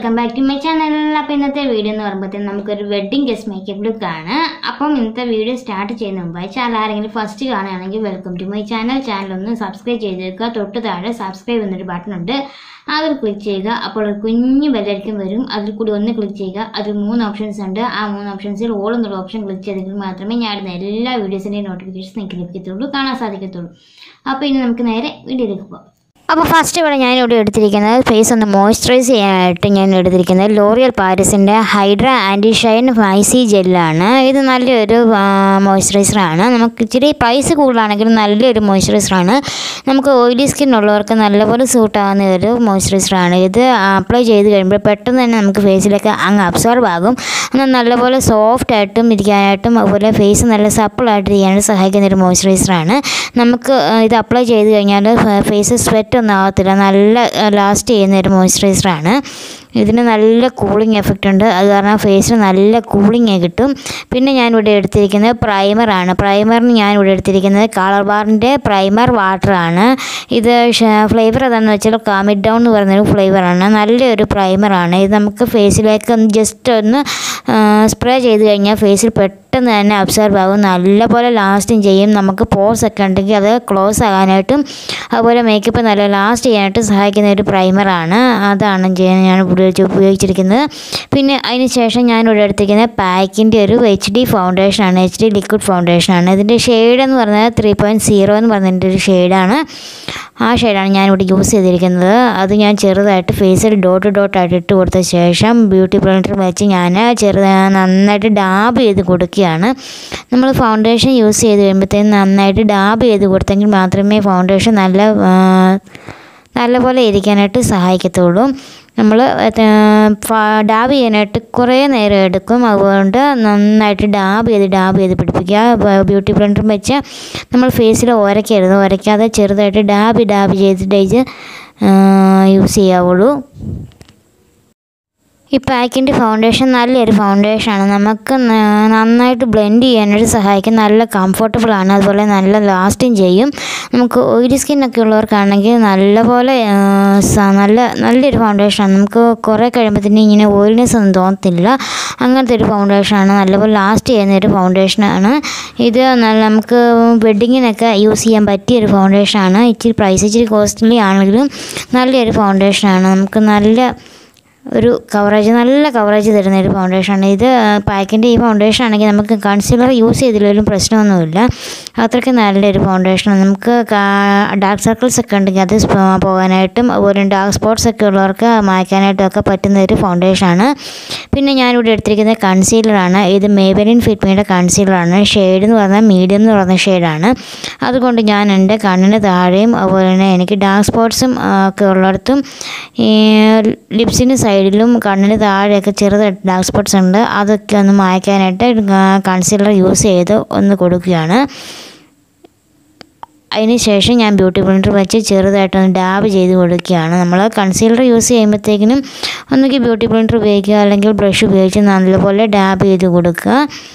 welcome back to my channel അപ്പോൾ ഇന്നത്തെ video എന്ന് പറയുമ്പോഴത്തേക്കും നമുക്കൊരു വെഡ്ഡിംഗ് ഗസ്റ്റ് മേക്കപ്പ് ലുക്ക് ആണ് അപ്പം ഇന്നത്തെ വീഡിയോ സ്റ്റാർട്ട് ചെയ്യുന്ന മുമ്പായി ചാനൽ ആരെങ്കിലും ഫസ്റ്റ് കാണുകയാണെങ്കിൽ welcome to my channel channel ഒന്ന് സബ്സ്ക്രൈബ് ചെയ്തേക്കുക തൊട്ട് താഴെ സബ്സ്ക്രൈബ് എന്നൊരു ബട്ടൺ ഉണ്ട് അതിൽ ക്ലിക്ക് ചെയ്യുക അപ്പോൾ ഒരു കുഞ്ഞു ബെല്ലായിരിക്കും വരും അതിൽ കൂടി ഒന്ന് ക്ലിക്ക് ചെയ്യുക അതിൽ മൂന്ന് ഓപ്ഷൻസ് ഉണ്ട് ആ മൂന്ന് ഓപ്ഷൻസിൽ ഓൾ എന്നുള്ള ഓപ്ഷൻ ക്ലിക്ക് ചെയ്തെങ്കിൽ മാത്രമേ ഞാൻ ഇടുന്ന എല്ലാ വീഡിയോസിൻ്റെയും നോട്ടിഫിക്കേഷൻ നിങ്ങൾക്ക് ലഭിക്കത്തുള്ളൂ കാണാൻ സാധിക്കത്തുള്ളൂ അപ്പോൾ ഇനി നമുക്ക് നേരെ വീഡിയോയിലേക്ക് പോകാം അപ്പോൾ ഫസ്റ്റ് ഇവിടെ ഞാൻ ഇവിടെ എടുത്തിരിക്കുന്നത് ഫേസ് ഒന്ന് മോയ്സ്ചറൈസ് ചെയ്യാനായിട്ട് ഞാൻ എടുത്തിരിക്കുന്നത് ലോറിയൽ പാരിസിൻ്റെ ഹൈഡ്ര ആൻറ്റി ഷൈൻ ഫൈസി ജെല്ലാണ് ഇത് നല്ലൊരു മോയ്സ്ചറൈസറാണ് നമുക്ക് ഇച്ചിരി പ്രൈസ് കൂടുതലാണെങ്കിലും നല്ലൊരു മോയ്സ്ചറൈസറാണ് നമുക്ക് ഓയിലി സ്കിൻ ഉള്ളവർക്ക് നല്ലപോലെ സൂട്ടാകുന്ന ഒരു മോയ്സ്ചറൈസറാണ് ഇത് അപ്ലൈ ചെയ്ത് കഴിയുമ്പോൾ പെട്ടെന്ന് തന്നെ നമുക്ക് ഫേസിലേക്ക് അങ്ങ് അബ്സോർബ് ആകും എന്നാൽ നല്ലപോലെ സോഫ്റ്റ് ആയിട്ടും ഇരിക്കാനായിട്ടും അതുപോലെ ഫേസ് നല്ല സപ്പിളായിട്ട് ഇരിക്കാനായിട്ട് സഹായിക്കുന്ന ഒരു മോയ്സ്ചറൈസറാണ് നമുക്ക് ആ, ഇത് അപ്ലൈ ചെയ്ത് കഴിഞ്ഞാൽ ഫേസ് സ്വെറ്റ് ഒന്നും ആകത്തില്ല നല്ല ലാസ്റ്റ് ചെയ്യുന്ന ഒരു മോയ്സ്ചറൈസറാണ് ഇതിന് നല്ല കൂളിംഗ് എഫക്റ്റ് ഉണ്ട് അത് കാരണം ഫേസിന് നല്ല കൂളിംഗ് കിട്ടും പിന്നെ ഞാനിവിടെ എടുത്തിരിക്കുന്നത് പ്രൈമറാണ് പ്രൈമറിന് ഞാനിവിടെ എടുത്തിരിക്കുന്നത് കളർ ബാറിൻ്റെ പ്രൈമർ വാട്ടറാണ് ഇത് ഫ്ലേവർ ഏതാണെന്ന് വെച്ചാൽ കാമിഡ് ഡൗൺ എന്ന് പറയുന്നൊരു ഫ്ലേവറാണ് നല്ലൊരു പ്രൈമറാണ് ഇത് നമുക്ക് ഫേസിലേക്ക് ഒന്ന് ജസ്റ്റ് ഒന്ന് സ്പ്രേ ചെയ്ത് കഴിഞ്ഞാൽ ഫേസിൽ പെട്ടെന്ന് തന്നെ അബ്സർവ് ആകും നല്ലപോലെ ലാസ്റ്റിങ് ചെയ്യും നമുക്ക് പോസ് ഒക്കെ ഉണ്ടെങ്കിൽ അത് ക്ലോസ് ആകാനായിട്ടും അതുപോലെ മേക്കപ്പ് നല്ല ലാസ്റ്റ് ചെയ്യാനായിട്ട് സഹായിക്കുന്ന ഒരു പ്രൈമറാണ് അതാണ് ചെയ്യാൻ ഞാൻ ഉപയോഗിച്ച് ഉപയോഗിച്ചിരിക്കുന്നത് പിന്നെ അതിന് ശേഷം ഞാൻ ഇവിടെ എടുത്തിരിക്കുന്നത് പാക്കിൻ്റെ ഒരു എച്ച് ഡി ഫൗണ്ടേഷനാണ് എച്ച് ഡി ലിക്വിഡ് ഫൗണ്ടേഷനാണ് ഇതിൻ്റെ ഷെയ്ഡ് എന്ന് പറഞ്ഞാൽ ത്രീ പോയിൻറ്റ് സീറോ എന്ന് പറഞ്ഞതിൻ്റെ ഒരു ഷെയ്ഡാണ് ആ ഷെയ്ഡാണ് ഞാനിവിടെ യൂസ് ചെയ്തിരിക്കുന്നത് അത് ഞാൻ ചെറുതായിട്ട് ഫേസിൽ ഡോട്ട് ഡോട്ടായിട്ട് ഇട്ട് കൊടുത്ത ശേഷം ബ്യൂട്ടി ബ്ലെൻഡർ വെച്ച് ഞാൻ ചെറു നന്നായിട്ട് ഡാബ് ചെയ്ത് കൊടുക്കുകയാണ് നമ്മൾ ഫൗണ്ടേഷൻ യൂസ് ചെയ്ത് കഴിയുമ്പോഴത്തേക്കും നന്നായിട്ട് ഡാബ് ചെയ്ത് കൊടുത്തെങ്കിൽ മാത്രമേ ഫൗണ്ടേഷൻ നല്ല ആ, നല്ലപോലെ ഇരിക്കാനായിട്ട് സഹായിക്കത്തുള്ളൂ നമ്മൾ ഡാബ് ചെയ്യാനായിട്ട് കുറേ നേരം എടുക്കും അതുകൊണ്ട് നന്നായിട്ട് ഡാബ് ചെയ്ത് ഡാബ് ചെയ്ത് പിടിപ്പിക്കുക ബ്യൂട്ടി ബ്ലെൻഡർ വെച്ച് നമ്മൾ ഫേസിൽ ഉരയ്ക്കരുത് ഉരയ്ക്കാതെ ചെറുതായിട്ട് ഡാബ് ഡാബ് ചെയ്തിട്ട് യൂസ് ചെയ്യാവുള്ളൂ ഈ പാക്കിൻ്റെ ഫൗണ്ടേഷൻ നല്ലൊരു ഫൗണ്ടേഷനാണ് നമുക്ക് ന- നന്നായിട്ട് ബ്ലെൻഡ് ചെയ്യാനായിട്ട് സഹായിക്കും നല്ല കംഫർട്ടബിൾ ആണ് അതുപോലെ നല്ല ലാസ്റ്റിങ് ചെയ്യും നമുക്ക് ഓയിലി സ്കിന്നൊക്കെ ഉള്ളവർക്കാണെങ്കിൽ നല്ലപോലെ ആ, സ- നല്ല നല്ലൊരു ഫൗണ്ടേഷനാണ് നമുക്ക് കുറേ കഴിയുമ്പോഴത്തേനും ഇങ്ങനെ ഓയിൽനെസ് ഒന്നും തോന്നത്തില്ല അങ്ങനത്തെ ഒരു ഫൗണ്ടേഷനാണ് നല്ലപോലെ ലാസ്റ്റ് ചെയ്യുന്ന ഒരു ഫൗണ്ടേഷനാണ് ഇത് നല്ല നമുക്ക് വെഡ്ഡിങ്ങിനൊക്കെ യൂസ് ചെയ്യാൻ പറ്റിയ ഒരു ഫൗണ്ടേഷനാണ് ഇച്ചിരി പ്രൈസ് ഇച്ചിരി കോസ്റ്റ്ലി ആണെങ്കിലും നല്ലൊരു ഫൗണ്ടേഷനാണ് നമുക്ക് നല്ല ഒരു കവറേജ് നല്ല കവറേജ് തരുന്ന ഒരു ഫൗണ്ടേഷനാണ് ഇത് പാക്കിൻ്റെ ഈ ഫൗണ്ടേഷൻ ആണെങ്കിൽ നമുക്ക് കൺസീലർ യൂസ് ചെയ്തില്ലെങ്കിലും പ്രശ്നമൊന്നുമില്ല അത്രയ്ക്ക് നല്ലൊരു ഫൗണ്ടേഷനാണ് നമുക്ക് ഡാർക്ക് സർക്കിൾസ് ഒക്കെ ഉണ്ടെങ്കിൽ അത് സ്പ- പോകാനായിട്ടും അതുപോലെ ഡാർക്ക് സ്പോട്ട്സ് ഒക്കെ ഉള്ളവർക്ക് മായ്ക്കാനായിട്ടും ഒക്കെ പറ്റുന്ന ഒരു ഫൗണ്ടേഷനാണ് പിന്നെ ഞാനിവിടെ എടുത്തിരിക്കുന്നത് കൺസീലറാണ് ഇത് മേബലിൻ ഫിറ്റ്മിയുടെ കൺസീലറാണ് ഷെയ്ഡ് എന്ന് പറഞ്ഞാൽ മീഡിയം എന്ന് പറഞ്ഞ ഷെയ്ഡാണ് അതുകൊണ്ട് ഞാൻ എൻ്റെ കണ്ണിന് താഴെയും അതുപോലെ തന്നെ എനിക്ക് ഡാർക്ക് സ്പോട്ട്സും ഒക്കെ ഉള്ളിടത്തും ഈ ലിപ്സിന് സൈഡിലും കണ്ണിന് താഴെയൊക്കെ ചെറുതായിട്ട് ഡാർക്ക് സ്പോട്ട്സ് ഉണ്ട് അതൊക്കെ ഒന്ന് മായ്ക്കാനായിട്ട് കൺസീലർ യൂസ് ചെയ്ത് ഒന്ന് കൊടുക്കുകയാണ് അതിന് ശേഷം ഞാൻ ബ്യൂട്ടി ബ്ലെൻഡർ വെച്ച് ചെറുതായിട്ടൊന്ന് ഡാബ് ചെയ്ത് കൊടുക്കുകയാണ് നമ്മൾ കൺസീലർ യൂസ് ചെയ്യുമ്പോഴത്തേക്കിനും ഒന്നുകിൽ ബ്യൂട്ടി ബ്ലെൻഡർ ഉപയോഗിക്കുക അല്ലെങ്കിൽ ബ്രഷ് ഉപയോഗിച്ച് നല്ലപോലെ ഡാബ് ചെയ്ത് കൊടുക്കുക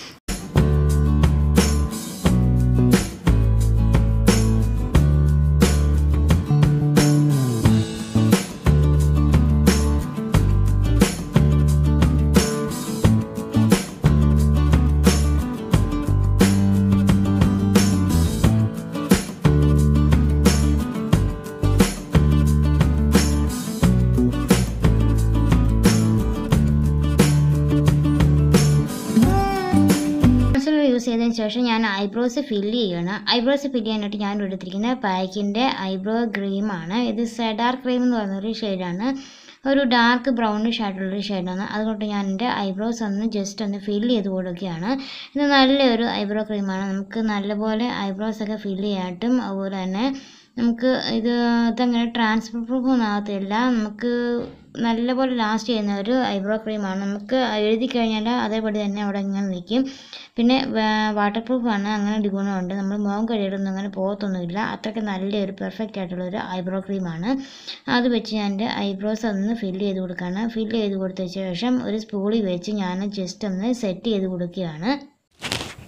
കൺസീലർ യൂസ് ചെയ്തതിന് ശേഷം ഞാൻ ഐബ്രോസ് ഫില്ല് ചെയ്യണം ഐബ്രോസ് ഫില്ല് ചെയ്യാനായിട്ട് ഞാൻ എടുത്തിരിക്കുന്നത് പാക്കിൻ്റെ ഐബ്രോ ക്രീമാണ് ഇത് സെഡാർ ക്രീം എന്ന് പറയുന്നൊരു ഷെയ്ഡാണ് ഒരു ഡാർക്ക് ബ്രൗണിഷ് ആയിട്ടുള്ളൊരു ഷെയ്ഡാണ് അതുകൊണ്ട് ഞാൻ എൻ്റെ ഐബ്രോസ് ഒന്ന് ജസ്റ്റ് ഒന്ന് ഫില്ല് ചെയ്ത് കൊടുക്കുകയാണ് ഇത് നല്ലൊരു ഐബ്രോ ക്രീമാണ് നമുക്ക് നല്ലപോലെ ഐബ്രോസ് ഒക്കെ ഫില്ല് ചെയ്യാനായിട്ടും അതുപോലെ തന്നെ നമുക്ക് ഇത് ഇതങ്ങനെ ട്രാൻസ്ഫർ പ്രൂഫ് ഒന്നും ആകത്തില്ല നമുക്ക് നല്ലപോലെ ലാസ്റ്റ് ചെയ്യുന്ന ഒരു ഐബ്രോ ക്രീമാണ് നമുക്ക് എഴുതി കഴിഞ്ഞാൽ അതേപടി തന്നെ അവിടെ ഇങ്ങനെ നിൽക്കും പിന്നെ വാട്ടർ പ്രൂഫാണ് അങ്ങനെ ഒരു ഗുണമുണ്ട് നമ്മൾ മുഖം കഴിയിടൊന്നും അങ്ങനെ പോകത്തൊന്നുമില്ല അത്രയ്ക്ക് നല്ലൊരു പെർഫെക്റ്റ് ആയിട്ടുള്ളൊരു ഐബ്രോ ക്രീമാണ് അത് വെച്ച് ഞാൻ എൻ്റെ ഐബ്രോസ് ഒന്ന് ഫില്ല് ചെയ്ത് കൊടുക്കുകയാണ് ഫില്ല് ചെയ്ത് കൊടുത്ത ശേഷം ഒരു സ്പൂളിൽ വെച്ച് ഞാൻ ജസ്റ്റ് ഒന്ന് സെറ്റ് ചെയ്ത് കൊടുക്കുകയാണ്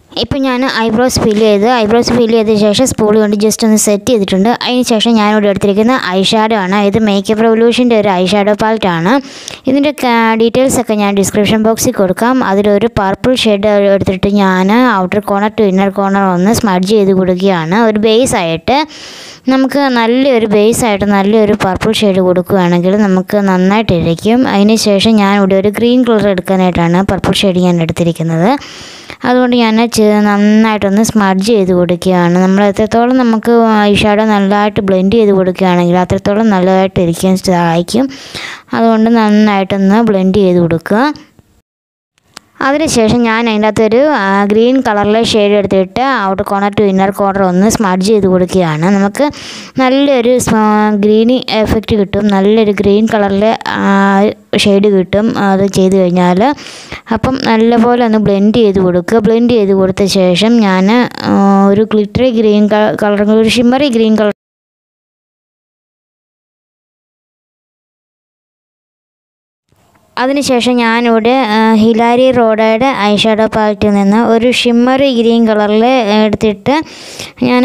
ഇപ്പം ഞാൻ ഐബ്രോസ് ഫിൽ ചെയ്ത് ഐബ്രോസ് ഫിൽ ചെയ്ത ശേഷം സ്പൂൾ കൊണ്ട് ജസ്റ്റ് ഒന്ന് സെറ്റ് ചെയ്തിട്ടുണ്ട് അതിന് ശേഷം ഞാനിവിടെ എടുത്തിരിക്കുന്ന ഐ ഷാഡോ ആണ് ഇത് മേക്കപ്പ് റെവല്യൂഷൻ്റെ ഒരു ഐ ഷാഡോ പാലറ്റാണ് ഇതിൻ്റെ ഡീറ്റെയിൽസ് ഒക്കെ ഞാൻ ഡിസ്ക്രിപ്ഷൻ ബോക്സിൽ കൊടുക്കാം അതിലൊരു പർപ്പിൾ ഷെയ്ഡ് എടുത്തിട്ട് ഞാൻ outer corner to inner corner ഒന്ന് സ്മഡ്ജ് ചെയ്ത് കൊടുക്കുകയാണ് ഒരു ബേസ് ആയിട്ട് നമുക്ക് നല്ലൊരു ബേസ് ആയിട്ട് നല്ലൊരു പർപ്പിൾ ഷെയ്ഡ് കൊടുക്കുകയാണെങ്കിൽ നമുക്ക് നന്നായിട്ട് ഇരിക്കും അതിന് ശേഷം ഞാൻ ഇവിടെ ഒരു ഗ്രീൻ കളർ എടുക്കാനായിട്ടാണ് പർപ്പിൾ ഷെയ്ഡ് ഞാൻ എടുത്തിരിക്കുന്നത് അതുകൊണ്ട് ഞാൻ ചെ- നന്നായിട്ടൊന്ന് സ്മഡ്ജ് ചെയ്ത് കൊടുക്കുകയാണ് നമ്മൾ എത്രത്തോളം നമുക്ക് ഈ ഷാഡോ നല്ലതായിട്ട് ബ്ലെൻഡ് ചെയ്ത് കൊടുക്കുകയാണെങ്കിൽ അത്രത്തോളം നല്ലതായിട്ട് ഇരിക്കാൻ സഹായിക്കും അതുകൊണ്ട് നന്നായിട്ടൊന്ന് ബ്ലെൻഡ് ചെയ്ത് കൊടുക്കുക അതിനുശേഷം ഞാൻ അതിൻ്റെ അകത്തൊരു ഗ്രീൻ കളറിലെ ഷെയ്ഡ് എടുത്തിട്ട് outer corner to inner corner ഒന്ന് സ്മഡ്ജ് ചെയ്ത് കൊടുക്കുകയാണ് നമുക്ക് നല്ലൊരു ഗ്രീനി എഫക്റ്റ് കിട്ടും നല്ലൊരു ഗ്രീൻ കളറിലെ ഷെയ്ഡ് കിട്ടും അത് ചെയ്ത് കഴിഞ്ഞാൽ അപ്പം നല്ലപോലെ ഒന്ന് ബ്ലെൻഡ് ചെയ്ത് കൊടുക്കുക ബ്ലെൻഡ് ചെയ്ത് കൊടുത്ത ശേഷം ഞാൻ ഒരു ഗ്ലിറ്ററി ഗ്രീൻ കളർ ഒരു ഷിമ്മറി ഗ്രീൻ കളർ അതിനുശേഷം ഞാനിവിടെ ആ, ഹിലാരി റോഡയുടെ ഐ ഷാഡോ പാലറ്റിൽ നിന്ന് ഒരു ഷിമ്മറി ഗ്രീൻ കളറിൽ എടുത്തിട്ട് ഞാൻ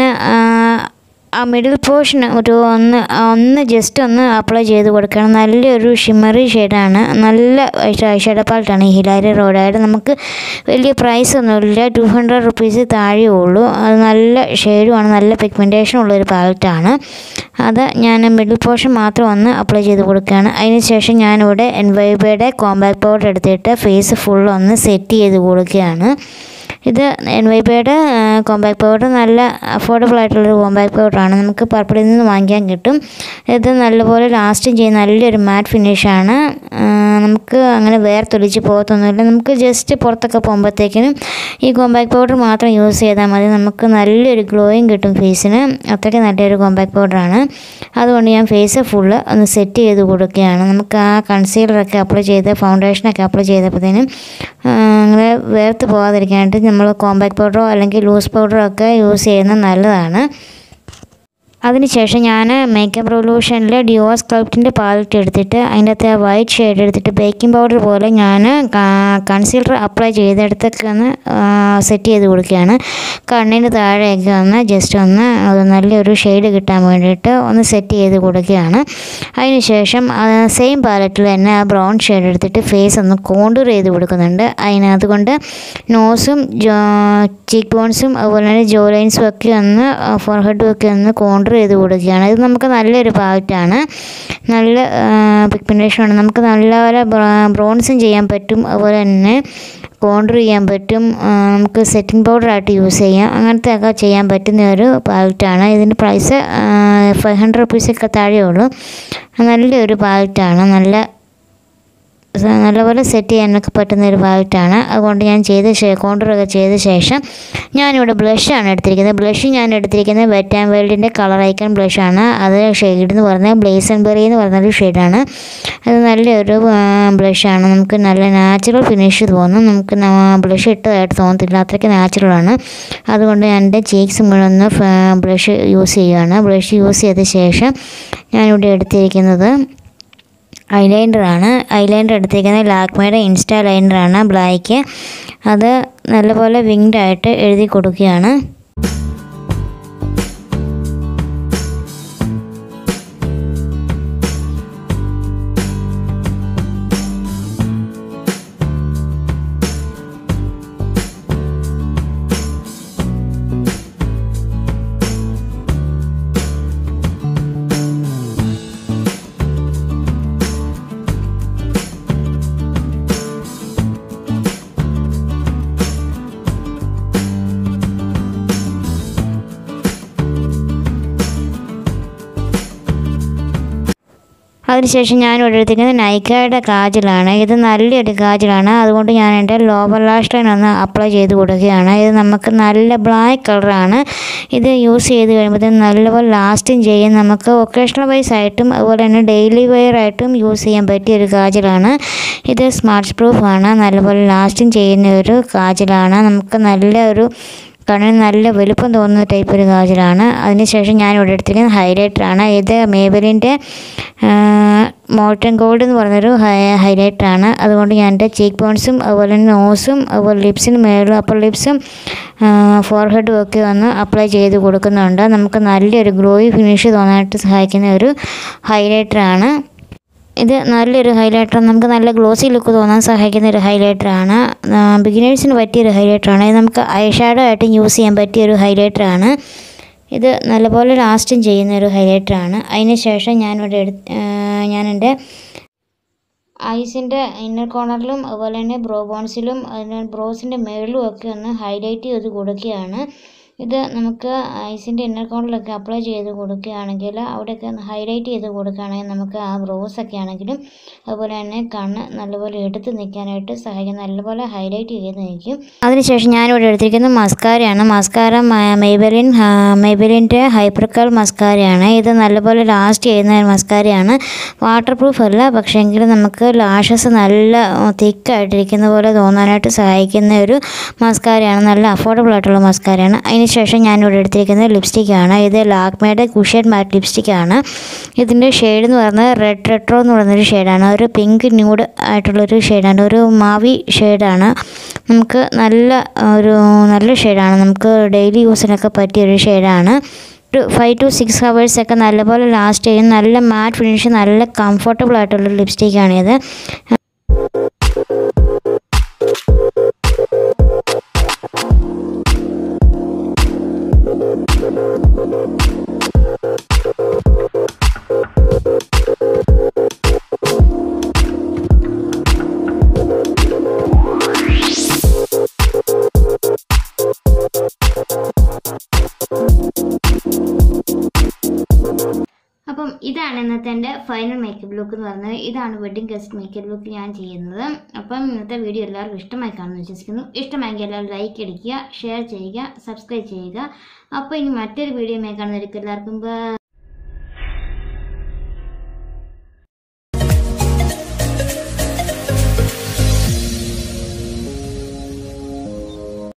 ആ മിഡിൽ പോർഷൻ ഒരു ഒന്ന് ഒന്ന് ജസ്റ്റ് ഒന്ന് അപ്ലൈ ചെയ്ത് കൊടുക്കണം നല്ലൊരു ഷിമ്മറി ഷെയ്ഡാണ് നല്ല ഐ ഷാഡോ പാലറ്റാണ് ഈ ഹിലാരി റോഡയുടെ നമുക്ക് വലിയ പ്രൈസ് ഒന്നുമില്ല ടു ഹൺഡ്രഡ് റുപ്പീസ് താഴെ ഉള്ളൂ അത് നല്ല ഷെയ്ഡുമാണ് നല്ല പിഗ്മെൻറ്റേഷൻ ഉള്ളൊരു പാലറ്റാണ് അത് ഞാൻ മിഡിൽ പോർഷൻ മാത്രം ഒന്ന് അപ്ലൈ ചെയ്ത് കൊടുക്കുകയാണ് അതിന് ശേഷം ഞാനിവിടെ എൻവൈബയുടെ കോമ്പാക്ട് പൗഡർ എടുത്തിട്ട് ഫേസ് ഫുൾ ഒന്ന് സെറ്റ് ചെയ്ത് കൊടുക്കുകയാണ് ഇത് എൻ വൈ ബിയുടെ കോമ്പാക്ട് പൗഡർ നല്ല അഫോർഡബിൾ ആയിട്ടുള്ളൊരു കോമ്പാക്ട് പൗഡറാണ് നമുക്ക് പർപ്പിളിൽ നിന്ന് വാങ്ങിക്കാൻ കിട്ടും ഇത് നല്ലപോലെ ലാസ്റ്റും ചെയ്യുന്ന നല്ലൊരു മാറ്റ് ഫിനിഷാണ് നമുക്ക് അങ്ങനെ വേർത്തൊലിച്ച് പോകത്തൊന്നുമില്ല നമുക്ക് ജസ്റ്റ് പുറത്തൊക്കെ പോകുമ്പോഴത്തേക്കിനും ഈ കോമ്പാക്ട് പൗഡർ മാത്രം യൂസ് ചെയ്താൽ മതി നമുക്ക് നല്ലൊരു ഗ്ലോയും കിട്ടും ഫേസിന് അത്രയ്ക്ക് നല്ലൊരു കോമ്പാക്ട് പൗഡറാണ് അതുകൊണ്ട് ഞാൻ ഫേസ് ഫുള്ള് ഒന്ന് സെറ്റ് ചെയ്ത് കൊടുക്കുകയാണ് നമുക്ക് ആ കൺസീലറൊക്കെ അപ്ലൈ ചെയ്ത് ഫൗണ്ടേഷനൊക്കെ അപ്ലൈ ചെയ്തപ്പോഴത്തേനും അങ്ങനെ വേർത്ത് പോകാതിരിക്കാനായിട്ട് നമ്മൾ കോമ്പാക്ട് പൗഡറോ അല്ലെങ്കിൽ ലൂസ് പൗഡറോ ഒക്കെ യൂസ് ചെയ്യുന്നത് നല്ലതാണ് അതിനുശേഷം ഞാൻ മേക്കപ്പ് റെവല്യൂഷനിൽ ഡിയോ സ്കൾപ്റ്റിൻ്റെ പാലറ്റ് എടുത്തിട്ട് അതിൻ്റെ അകത്ത് വൈറ്റ് ഷെയ്ഡ് എടുത്തിട്ട് ബേക്കിംഗ് പൗഡർ പോലെ ഞാൻ കൺസീലർ അപ്ലൈ ചെയ്തെടുത്തൊക്കെ ഒന്ന് സെറ്റ് ചെയ്ത് കൊടുക്കുകയാണ് കണ്ണിന് താഴെയൊക്കെ ഒന്ന് ജസ്റ്റ് ഒന്ന് അത് നല്ലൊരു ഷെയ്ഡ് കിട്ടാൻ വേണ്ടിയിട്ട് ഒന്ന് സെറ്റ് ചെയ്ത് കൊടുക്കുകയാണ് അതിനുശേഷം സെയിം പാലറ്റിൽ തന്നെ ആ ബ്രൗൺ ഷെയ്ഡ് എടുത്തിട്ട് ഫേസ് ഒന്ന് കോണ്ടൂർ ചെയ്ത് കൊടുക്കുന്നുണ്ട് അതിനകത്ത് കൊണ്ട് നോസും ചീക്ക് ബോൺസും അതുപോലെ തന്നെ ജോ ലൈൻസും ഒക്കെ ഒന്ന് ഫോർഹെഡും ഒക്കെ ഒന്ന് കോണ്ടൂർ ചെയ്ത് കൊടുക്കുകയാണ് ഇത് നമുക്ക് നല്ലൊരു പാലറ്റാണ് നല്ല പിഗ്മെൻറ്റേഷനാണ് നമുക്ക് നല്ലപോലെ ബ്രോൺസും ചെയ്യാൻ പറ്റും അതുപോലെ തന്നെ കോണ്ടർ ചെയ്യാൻ പറ്റും ആ, നമുക്ക് സെറ്റിംഗ് പൗഡറായിട്ട് യൂസ് ചെയ്യാം അങ്ങനത്തെ ഒക്കെ ചെയ്യാൻ പറ്റുന്ന ഒരു പാലറ്റാണ് ഇതിൻ്റെ പ്രൈസ് ഫൈവ് ഹൺഡ്രഡ് റുപ്പീസൊക്കെ താഴെ ഉള്ളൂ നല്ലൊരു പാലറ്റാണ് നല്ല സ- നല്ലപോലെ സെറ്റ് ചെയ്യാനൊക്കെ പറ്റുന്ന ഒരു പാലറ്റാണ് അതുകൊണ്ട് ഞാൻ ചെയ്ത ശേ കോണ്ടറൊക്കെ ചെയ്ത ശേഷം ഞാനിവിടെ ബ്ലഷാണ് എടുത്തിരിക്കുന്നത് ബ്ലഷ് ഞാൻ എടുത്തിരിക്കുന്നത് വെറ്റ് ആൻഡ് വേൾഡിൻ്റെ കളർ ഐക്കൺ ബ്ലഷാണ് അത് ഷെയ്ഡ് എന്ന് പറഞ്ഞാൽ ബ്ലേസ് ആൻഡ് ബെറി എന്ന് പറഞ്ഞൊരു ഷെയ്ഡാണ് അത് നല്ലൊരു ബ്ലഷാണ് നമുക്ക് നല്ല നാച്ചുറൽ ഫിനിഷ് തോന്നും നമുക്ക് ബ്ലഷ് ഇട്ടതായിട്ട് തോന്നത്തില്ല അത്രയ്ക്ക് നാച്ചുറലാണ് അതുകൊണ്ട് ഞാൻ എൻ്റെ ചീക്സ് മുഴുവൻ ഒന്ന് ബ്ലഷ് യൂസ് ചെയ്യുകയാണ് ബ്ലഷ് യൂസ് ചെയ്ത ശേഷം ഞാനിവിടെ എടുത്തിരിക്കുന്നത് ഐലൈനറാണ് ഐലൈനർ എടുത്തിരിക്കുന്നത് ലാക്മയുടെ ഇൻസ്റ്റാ ലൈനറാണ് ബ്ലാക്ക് അത് നല്ലപോലെ വിങ്ഡ് ആയിട്ട് എഴുതി കൊടുക്കുകയാണ് അതിനുശേഷം ഞാൻ ഇവിടെ എടുത്തിരിക്കുന്നത് നൈക്കയുടെ കാജലാണ് ഇത് നല്ലൊരു കാജലാണ് അതുകൊണ്ട് ഞാൻ എൻ്റെ ലോവർ ലാഷ് ലൈൻ ഒന്ന് അപ്ലൈ ചെയ്ത് കൊടുക്കുകയാണ് ഇത് നമുക്ക് നല്ല ബ്ലാക്ക് കളറാണ് ഇത് യൂസ് ചെയ്ത് കഴിയുമ്പോഴത്തേക്കും നല്ലപോലെ ലാസ്റ്റിങ് ചെയ്യും നമുക്ക് ഒക്കേഷണൽ വൈസ് ആയിട്ടും അതുപോലെ തന്നെ ഡെയിലി വെയർ ആയിട്ടും യൂസ് ചെയ്യാൻ പറ്റിയ ഒരു കാജലാണ് ഇത് സ്മാർട്ട് പ്രൂഫ് ആണ് നല്ലപോലെ ലാസ്റ്റിങ് ചെയ്യുന്ന ഒരു കാജലാണ് നമുക്ക് നല്ല ഒരു കണ്ണിന് നല്ല വലുപ്പം തോന്നുന്ന ടൈപ്പ് ഒരു കാജലാണ് അതിനുശേഷം ഞാൻ ഇവിടെ എടുത്തിരിക്കുന്നത് ഹൈലൈറ്ററാണ് ഇത് മേബലിൻ്റെ മോൾട്ടൻ ഗോൾഡ് എന്ന് പറഞ്ഞൊരു ഹൈലൈറ്ററാണ് അതുകൊണ്ട് ഞാൻ എൻ്റെ ചീക്ക് ബോൺസും അതുപോലെ തന്നെ നോസും അതുപോലെ ലിപ്സിന് മേലും അപ്പർ ലിപ്സും ഫോർഹെഡും ഒക്കെ ഒന്ന് അപ്ലൈ ചെയ്ത് കൊടുക്കുന്നുണ്ട് നമുക്ക് നല്ലൊരു ഗ്ലോയി ഫിനിഷ് തോന്നാനായിട്ട് സഹായിക്കുന്ന ഒരു ഹൈലൈറ്ററാണ് ഇത് നല്ലൊരു ഹൈലൈറ്റർ നമുക്ക് നല്ല ഗ്ലോസി ലുക്ക് തോന്നാൻ സഹായിക്കുന്ന ഒരു ഹൈലൈറ്ററാണ് ബിഗിനേഴ്സിന് പറ്റിയൊരു ഹൈലൈറ്ററാണ് ഇത് നമുക്ക് ഐ ഷാഡോ ആയിട്ട് യൂസ് ചെയ്യാൻ പറ്റിയൊരു ഹൈലൈറ്ററാണ് ഇത് നല്ലപോലെ ലാസ്റ്റും ചെയ്യുന്ന ഒരു ഹൈലൈറ്ററാണ് അതിന് ശേഷം ഞാനിവിടെ എടു ഞാൻ എൻ്റെ ഐസിൻ്റെ ഇന്നർ കോർണറിലും അതുപോലെ തന്നെ ബ്രോ ബോൺസിലും അതിന് ബ്രോസിൻ്റെ മേളിലും ഒക്കെ ഒന്ന് ഹൈലൈറ്റ് ചെയ്ത് കൊടുക്കുകയാണ് ഇത് നമുക്ക് ഐസിൻ്റെ ഇന്നർ കോർണറിലൊക്കെ അപ്ലൈ ചെയ്ത് കൊടുക്കുകയാണെങ്കിൽ അവിടെയൊക്കെ ഒന്ന് ഹൈലൈറ്റ് ചെയ്ത് കൊടുക്കുകയാണെങ്കിൽ നമുക്ക് ആ ബ്രോസ് ഒക്കെ ആണെങ്കിലും അതുപോലെ തന്നെ കണ്ണ് നല്ലപോലെ എടുത്ത് നിൽക്കാനായിട്ട് സഹായിക്കും നല്ലപോലെ ഹൈലൈറ്റ് ചെയ്ത് നിൽക്കും അതിനുശേഷം ഞാനിവിടെ എടുത്തിരിക്കുന്നത് മസ്കാരയാണ് മസ്കാര മെയ്ബലിൻ മെയ്ബലിൻ്റെ ഹൈപ്പർക്കൽ മസ്കാരയാണ് ഇത് നല്ലപോലെ ലാസ്റ്റ് ചെയ്യുന്ന ഒരു മസ്കാരയാണ് വാട്ടർ പ്രൂഫ് അല്ല പക്ഷേ എങ്കിലും നമുക്ക് ലാഷസ് നല്ല തിക്കായിട്ടിരിക്കുന്ന പോലെ തോന്നാനായിട്ട് സഹായിക്കുന്ന ഒരു മസ്കാരയാണ് നല്ല അഫോർഡബിൾ ആയിട്ടുള്ള മസ്കാരയാണ് അതിനുശേഷം ഞാനിവിടെ എടുത്തിരിക്കുന്നത് ലിപ്സ്റ്റിക്കാണ് ഇത് ലാക്മയുടെ കുഷ്യൻ മാറ്റ് ലിപ്സ്റ്റിക്കാണ് ഇതിൻ്റെ ഷെയ്ഡ് എന്ന് പറയുന്നത് റെഡ് റെട്രോ എന്ന് പറയുന്നൊരു ഷെയ്ഡാണ് ഒരു പിങ്ക് ന്യൂഡ് ആയിട്ടുള്ളൊരു ഷെയ്ഡാണ് ഒരു മാവി ഷെയ്ഡാണ് നമുക്ക് നല്ല ഒരു നല്ല ഷെയ്ഡാണ് നമുക്ക് ഡെയിലി യൂസിനൊക്കെ പറ്റിയൊരു ഷെയ്ഡാണ് ഒരു ഫൈവ് ടു സിക്സ് ഹവേഴ്സൊക്കെ നല്ലപോലെ ലാസ്റ്റ് ചെയ്യും നല്ല മാറ്റ് ഫിനിഷ് നല്ല കംഫർട്ടബിൾ ആയിട്ടുള്ള ലിപ്സ്റ്റിക്കാണിത് അപ്പം ഇതാണ് ഇന്നത്തെ എൻ്റെ ഫൈനൽ മേക്കപ്പ് ലുക്ക് എന്ന് പറയുന്നത് ഇതാണ് വെഡ്ഡിങ് ഗസ്റ്റ് മേക്കപ്പ് ലുക്ക് ഞാൻ ചെയ്യുന്നത് അപ്പം ഇന്നത്തെ വീഡിയോ എല്ലാവർക്കും ഇഷ്ടമായി കാണുമെന്ന് വിശ്വസിക്കുന്നു ഇഷ്ടമായെങ്കിൽ എല്ലാവരും ലൈക്ക് അടിക്കുക ഷെയർ ചെയ്യുക സബ്സ്ക്രൈബ് ചെയ്യുക അപ്പോൾ ഇനി മറ്റൊരു വീഡിയോ കാണുന്നവർക്ക് എല്ലാവർക്കും ബൈ